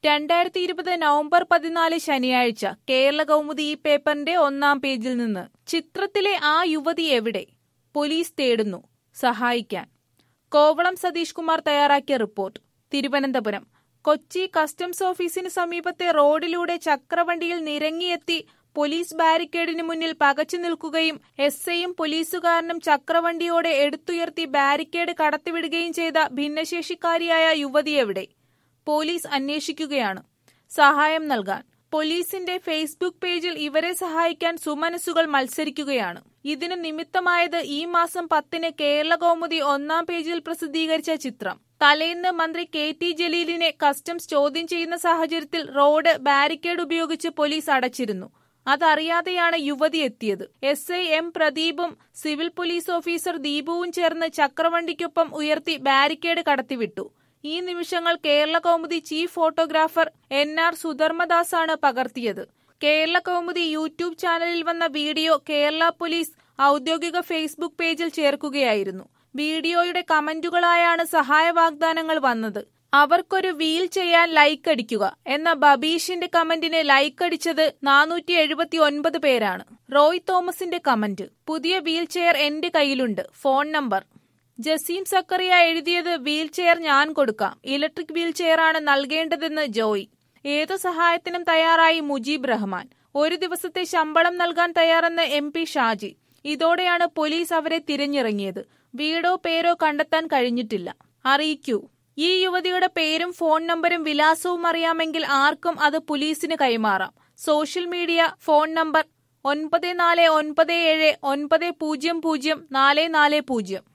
രണ്ടായിരത്തി ഇരുപത് നവംബർ പതിനാല് ശനിയാഴ്ച കേരള കൗമുദി ഈ പേപ്പറിന്റെ ഒന്നാം പേജിൽ നിന്ന് ചിത്രത്തിലെ ആ യുവതി എവിടെ പോലീസ് തേടുന്നു സഹായിക്കാൻ കോവളം സതീഷ് കുമാർ തയ്യാറാക്കിയ റിപ്പോർട്ട് തിരുവനന്തപുരം കൊച്ചി കസ്റ്റംസ് ഓഫീസിന് സമീപത്തെ റോഡിലൂടെ ചക്രവണ്ടിയിൽ നിരങ്ങിയെത്തി പോലീസ് ബാരിക്കേഡിന് മുന്നിൽ പകച്ചു നിൽക്കുകയും എസ് ഐയും പോലീസുകാരനും ചക്രവണ്ടിയോടെ എടുത്തുയർത്തി ബാരിക്കേഡ് കടത്തിവിടുകയും ചെയ്ത ഭിന്നശേഷിക്കാരിയായ യുവതി എവിടെ പോലീസ് അന്വേഷിക്കുകയാണ് സഹായം നൽകാൻ പോലീസിന്റെ ഫേസ്ബുക്ക് പേജിൽ ഇവരെ സഹായിക്കാൻ സുമനസുകൾ മത്സരിക്കുകയാണ് ഇതിന് നിമിത്തമായത് ഈ മാസം പത്തിന് കേരള കൗമുദി ഒന്നാം പേജിൽ പ്രസിദ്ധീകരിച്ച ചിത്രം തലേന്ന് മന്ത്രി കെ ടി ജലീലിനെ കസ്റ്റംസ് ചോദ്യം ചെയ്യുന്ന സാഹചര്യത്തിൽ റോഡ് ബാരിക്കേഡ് ഉപയോഗിച്ച് പോലീസ് അടച്ചിരുന്നു അതറിയാതെയാണ് യുവതി എത്തിയത് എസ് ഐ എം പ്രദീപും സിവിൽ പോലീസ് ഓഫീസർ ദീപുവും ചേർന്ന് ചക്രവണ്ടിക്കൊപ്പം ഉയർത്തി ബാരിക്കേഡ് കടത്തിവിട്ടു ഈ നിമിഷങ്ങൾ Kerala Kaumudi chief photographer N R സുധർമ്മദാസാണ് പകർത്തിയത് കേരള കൗമുദി യൂട്യൂബ് ചാനലിൽ വന്ന വീഡിയോ കേരള പോലീസ് ഔദ്യോഗിക ഫേസ്ബുക്ക് പേജിൽ ചേർക്കുകയായിരുന്നു വീഡിയോയുടെ കമന്റുകളായാണ് സഹായ വാഗ്ദാനങ്ങൾ വന്നത് അവർക്കൊരു വീൽ ചെയ്യാൻ ലൈക്ക് അടിക്കുക എന്ന ബബീഷിന്റെ കമന്റിന് ലൈക്ക് അടിച്ചത് നാനൂറ്റി എഴുപത്തി ഒൻപത് പേരാണ് റോയ് തോമസിന്റെ കമന്റ് പുതിയ വീൽ ചെയർ എന്റെ കയ്യിലുണ്ട് ഫോൺ നമ്പർ ജസീം സക്കറിയ എഴുതിയത് വീൽ ചെയർ ഞാൻ കൊടുക്കാം ഇലക്ട്രിക് വീൽ ചെയറാണ് നൽകേണ്ടതെന്ന് ജോയ് ഏതു സഹായത്തിനും തയ്യാറായി മുജീബ് റഹ്മാൻ ഒരു ദിവസത്തെ ശമ്പളം നൽകാൻ തയ്യാറെന്ന് എം പി ഷാജി ഇതോടെയാണ് പോലീസ് അവരെ തിരഞ്ഞിറങ്ങിയത് വീടോ പേരോ കണ്ടെത്താൻ കഴിഞ്ഞിട്ടില്ല അറിയിക്കൂ ഈ യുവതിയുടെ പേരും ഫോൺ നമ്പരും വിലാസവും അറിയാമെങ്കിൽ ആർക്കും അത് പോലീസിന് കൈമാറാം സോഷ്യൽ മീഡിയ ഫോൺ നമ്പർ ഒൻപത് നാല് ഒൻപത് ഏഴ് ഒൻപത് പൂജ്യം പൂജ്യം നാല് നാല് പൂജ്യം